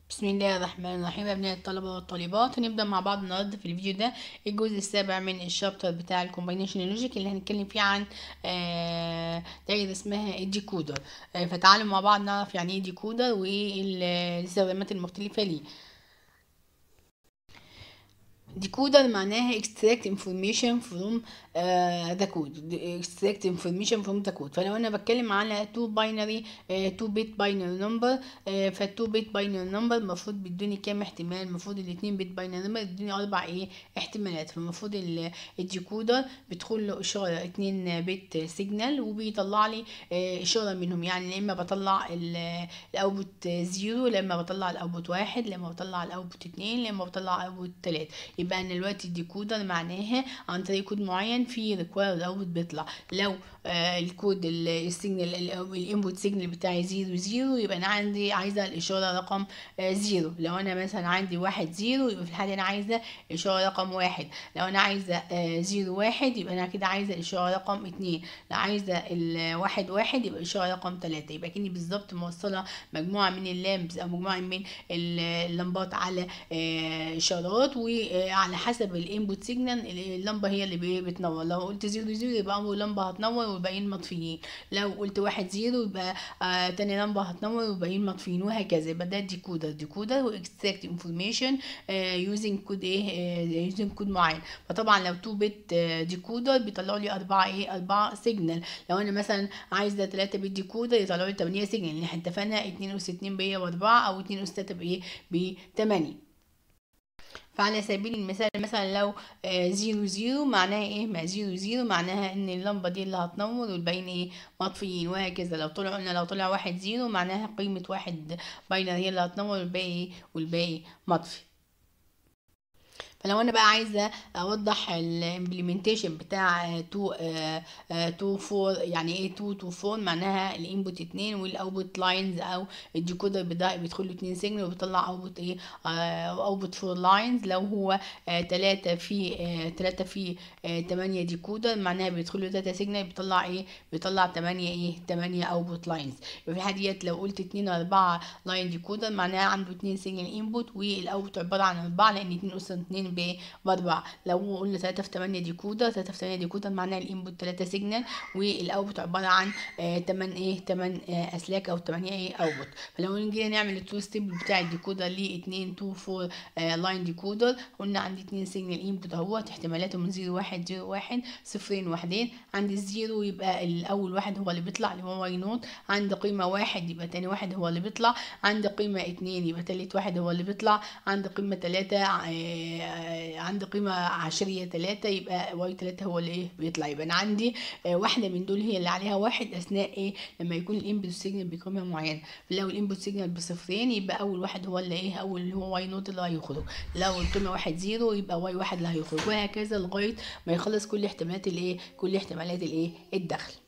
بسم الله الرحمن الرحيم أبناء الطلبة والطالبات هنبدأ مع بعض النهاردة في الفيديو ده الجزء السابع من الشابتر بتاع الكومباينيشن لوجيك اللي هنتكلم فيه عن آه دايرة اسمها الديكودر آه فتعالوا مع بعض نعرف يعني ايه ديكودر وايه الاستخدامات المختلفة ليه ديكودر معناها extract information from uh, the code extract information from the code فلو انا بتكلم على 2 binary uh, 2 bit binary number uh, فال 2 bit binary number المفروض بيدوني كام احتمال المفروض ال 2 bit binary number يدوني اربع ايه احتمالات فالمفروض الديكودر بيدخل له اشاره 2 بت سيجنال وبيطلع لي uh, اشاره منهم يعني يا اما بطلع الاوتبوت 0 يا اما بطلع الاوتبوت 1 يا اما بطلع الاوتبوت 2 يا اما بطلع الاوتبوت 3 يبقى انا دلوقتي الديكودر معناها عن طريق كود معين في ريكوايرد اوتبوت بيطلع لو آه الكود السيجنال الانبوت سيجنال بتاعي زيرو زيرو يبقى انا عندي عايزه الاشاره رقم آه زيرو لو انا مثلا عندي واحد زيرو يبقى في الحاله انا عايزه اشاره رقم واحد لو انا عايزه آه زيرو واحد يبقى انا كده عايزه الاشاره رقم اتنين لو عايزه الواحد واحد يبقى الاشاره رقم تلاته يبقى كني بالظبط موصله مجموعه من اللامبس او مجموعه من اللمبات على اشارات و على حسب الانبوت سيجنال اللمبه هي اللي بتنور لو قلت زيرو زيرو يبقى اول لمبه هتنور والباقيين مطفيين لو قلت واحد زيرو يبقى آه تاني لمبه هتنور والباقيين مطفيين وهكذا يبقى ده ديكودر ديكودر هو اكستراكت انفورميشن يوزنج كود ايه يوزنج كود معين فطبعا لو 2 بت ديكودر بيطلعوا لي اربعه ايه اربعه سيجنال لو انا مثلا عايزه 3 بت ديكودر يطلعوا لي 8 سيجنال اللي احنا اتفقنا 2 اس 2 ب 4 او 2 اس 3 بايه ب 8 فعلى سبيل المثال مثلا لو زيرو زيرو معناها ايه ما زيرو زيرو معناها ان اللمبة دي اللي هتنور والباقيين ايه مطفيين وهكذا لو طلع قلنا لو طلع واحد زيرو معناها قيمة واحد باينر هي اللي هتنور والباقي والباقي مطفي فلو انا بقى عايزه اوضح الامبلمنتيشن بتاع 2 2 4 يعني ايه 2 2 4 معناها الانبوت 2 والاوتبوت لاينز او الديكودر بيدخل له 2 سيجنال وبيطلع اوتبوت ايه اوتبوت 4 لاينز لو هو 3 في 3 في 8 ديكودر معناها بيدخل له 3 سيجنال بيطلع ايه بيطلع 8 ايه 8 اوتبوت لاينز في الحاله ديت لو قلت 2 4 لاين ديكودر معناها عنده 2 سيجنال انبوت والاوتبوت عباره عن 4 لان 2 اس 2 باربعة لو قلنا تلاتة في تمانية ديكودر تلاتة في تمانية ديكودر معناها الانبوت تلاتة سيجنال والاوتبوت عبارة عن آه تمن ايه تمن آه اسلاك او تمانية ايه اوتبوت فلو جينا نعمل التو ستيب بتاع الديكودر ل اتنين تو فور آه لاين ديكودر قلنا عندي اتنين سيجنال انبوت اهوت احتمالاته من زيرو واحد زيرو واحد صفرين واحدين عندي الزيرو يبقى الاول واحد هو اللي بيطلع اللي هو واي نوت عند قيمة واحد يبقى تاني واحد هو اللي بيطلع عند قيمة اتنين يبقى تالت واحد هو اللي بيطلع عند قيمة تلاتة عند قيمة عشرية تلاتة يبقى واي تلاتة هو اللي ايه بيطلع يبقى انا عندي آه واحدة من دول هي اللي عليها واحد اثناء ايه لما يكون الانبوت سيجنال بقيمة معينة لو الانبوت سيجنال بصفرين يبقى اول واحد هو اللي ايه اول اللي هو واي نوت اللي هيخرج لو القيمة واحد زيرو يبقى واي واحد اللي هيخرج وهكذا لغاية ما يخلص كل احتمالات الايه كل احتمالات الايه الدخل